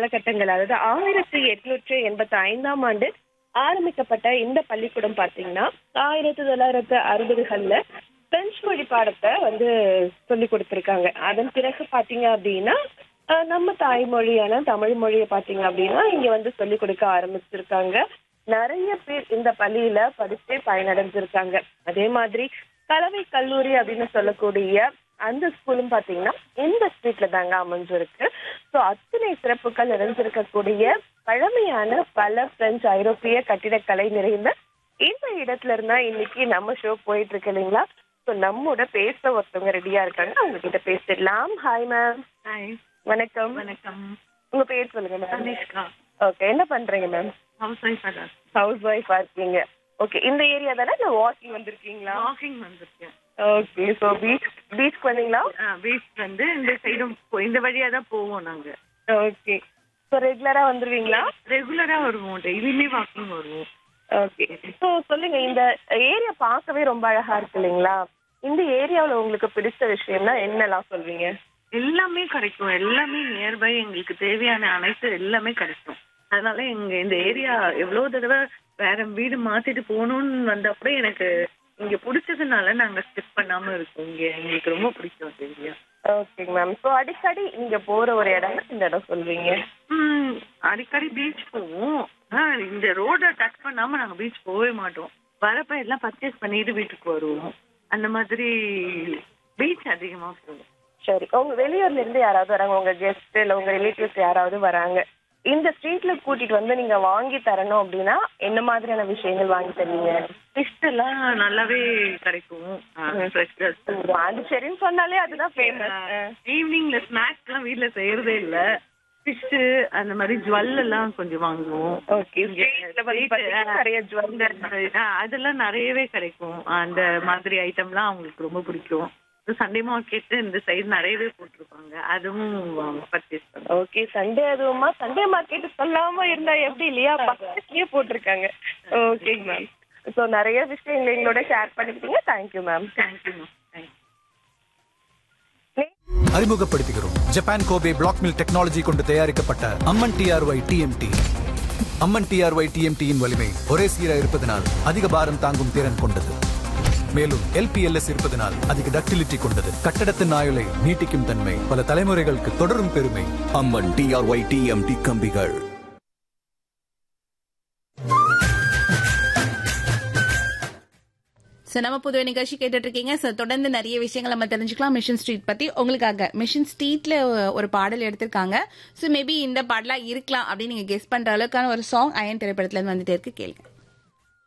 காலகட்டங்கள் அதாவது ஆயிரத்தி எட்நூற்றி எண்பத்தி ஐந்தாம் ஆண்டு ஆரம்பிக்கப்பட்ட இந்த பள்ளிக்கூடம் பாத்தீங்கன்னா ஆயிரத்தி தொள்ளாயிரத்து அறுபதுகள்ல பிரெஞ்சு மொழி பாடத்தை வந்து சொல்லி கொடுத்திருக்காங்க அதன் பிறகு பாத்தீங்க அப்படின்னா அஹ், நம்ம தாய்மொழியான தமிழ் மொழியை பாத்தீங்க அப்படின்னா இங்க வந்து சொல்லி கொடுக்க ஆரம்பிச்சிருக்காங்க நிறைய பேர் இந்த பள்ளியில படிச்சே பயனடைஞ்சிருக்காங்க அதே மாதிரி கலவை கல்லூரி அப்படின்னு சொல்லக்கூடிய அந்த ஸ்கூலும் பாத்தீங்கன்னா இந்த ஸ்ட்ரீட்ல தாங்க அமைஞ்சிருக்கு ஸோ அத்தனை சிறப்புகள் நிறைஞ்சிருக்கக்கூடிய பழமையான பல பிரெஞ்சு ஐரோப்பிய கட்டிடக்கலை நிறைந்த இந்த இடத்துல இருந்தா இன்னைக்கு நம்ம ஷோ போயிட்டு இருக்கு இல்லைங்களா ஸோ நம்மோட பேச ஒருத்தவங்க ரெடியா இருக்காங்க அவங்க கிட்ட பேசிடலாம் ஹாய் மேம் ஹாய் வணக்கம் வணக்கம் உங்க பேர் சொல்லுங்க மேம் தனிஷ்கா ஓகே என்ன பண்றீங்க மேம் ஹவுஸ் ஒய்ஃப் அதான் ஹவுஸ் ஒய்ஃபா இருக்கீங்க ஓகே இந்த ஏரியா தானே இல்ல வாக்கிங் வந்திருக்கீங்களா வாக்கிங் வந்திருக்கேன் ஓகே ஸோ பீச் பீச்க்கு வந்தீங்களா பீச் வந்து இந்த சைடும் இந்த வழியா தான் போவோம் நாங்க ஓகே ஸோ ரெகுலரா வந்துருவீங்களா ரெகுலரா வருவோம் டெய்லியுமே வாக்கிங் வருவோம் ஓகே ஸோ சொல்லுங்க இந்த ஏரியா பார்க்கவே ரொம்ப அழகா இருக்கு இல்லைங்களா இந்த ஏரியாவுல உங்களுக்கு பிடிச்ச விஷயம்னா என்னெல்லாம் சொல்வீங்க எல்லாமே கிடைக்கும் எல்லாமே நியர்பை எங்களுக்கு தேவையான அனைத்து எல்லாமே கிடைக்கும் அதனால எங்க இந்த ஏரியா எவ்வளவு தடவை வேற வீடு மாத்திட்டு போகணும்னு வந்தப்போ எனக்கு இங்க பிடிச்சதுனால நாங்க ஸ்கிப் பண்ணாம இருக்கோம் இங்க எங்களுக்கு ரொம்ப பிடிக்கும் இந்த ஏரியா ஓகேங்க மேம் ஸோ அடிக்கடி நீங்க போற ஒரு இடம் இந்த இடம் சொல்வீங்க ம், அடிக்கடி பீச் போவோம் ஆ, இந்த ரோட டச் பண்ணாம நாங்க பீச் போகவே மாட்டோம் வரப்ப எல்லாம் பர்ச்சேஸ் பண்ணிட்டு வீட்டுக்கு வருவோம் அந்த மாதிரி பீச் அதிகமா போவோம் சரி உங்க வெளியூர்ல இருந்து யாராவது வராங்க உங்க கெஸ்ட் இல்ல உங்க ரிலேட்டிவ்ஸ் யாராவது வராங்க இந்த ஸ்ட்ரீட்ல கூட்டிட்டு வந்து நீங்க வாங்கி தரணும் அப்படின்னா என்ன மாதிரியான விஷயங்கள் வாங்கி தருவீங்க ஃபிஷ் எல்லாம் நல்லாவே கிடைக்கும் ஃப்ரெஷ்ஷாக பாண்டிச்சேரின்னு சொன்னாலே அதுதான் ஃபேமஸ் ஈவினிங்ல ஸ்நாக்ஸ் எல்லாம் வீட்ல செய்யறதே இல்ல ஃபிஷ் அந்த மாதிரி ஜுவல் எல்லாம் கொஞ்சம் வாங்குவோம் ஓகே ஸ்ட்ரீட்ல வந்து பாத்தீங்கன்னா நிறைய ஜுவல் ஆ, அதெல்லாம் நிறையவே கிடைக்கும் அந்த மாதிரி ஐட்டம்லாம் அவங்களுக்கு ரொம்ப பிடிக்கும் சண்டே மார்க்கெட் இந்த சைடு நிறையவே போட்டிருப்பாங்க அதுவும் பர்ச்சேஸ் பண்ணுவோம் ஓகே சண்டே அதுவுமா சண்டே மார்க்கெட் சொல்லாம இருந்தா எப்படி இல்லையா பக்கத்துலயே போட்டிருக்காங்க ஓகேங்க மேம் ஸோ நிறைய விஷயங்களை எங்களோட ஷேர் பண்ணிக்கிட்டீங்க thank you ma'am thank you ma'am thank you அறிமுகப்படுத்துகிறோம் Japan Kobe black mill technology கொண்டு தயாரிக்கப்பட்ட Amman TRY TMT Amman TRY டிஎம்டியின் வலிமை ஒரே சீராக இருப்பதனால் அதிக பாரம் தாங்கும் திறன் கொண்டது மேலும் எல்பிஎல்எஸ் இருப்பதனால் அதிக டக்டிலிட்டி கொண்டது கட்டடத்தின் ஆயுளை நீட்டிக்கும் தன்மை பல தலைமுறைகளுக்கு தொடரும் பெருமை அம்மன் டிஆர்ஒய் டிஎம்டி கம்பிகள் ஸோ நம்ம புதுவை நிகழ்ச்சி கேட்டுட்டு இருக்கீங்க ஸோ தொடர்ந்து நிறைய விஷயங்கள் நம்ம தெரிஞ்சுக்கலாம் மிஷன் ஸ்ட்ரீட் பத்தி உங்களுக்காக மிஷன் ஸ்ட்ரீட்ல ஒரு பாடல் எடுத்திருக்காங்க ஸோ மேபி இந்த பாடலா இருக்கலாம் அப்படின்னு நீங்க கெஸ் பண்ற அளவுக்கான ஒரு சாங் அயன் திரைப்படத்துல இருந்து வந்துட்டே இருக்கு கேளுங்க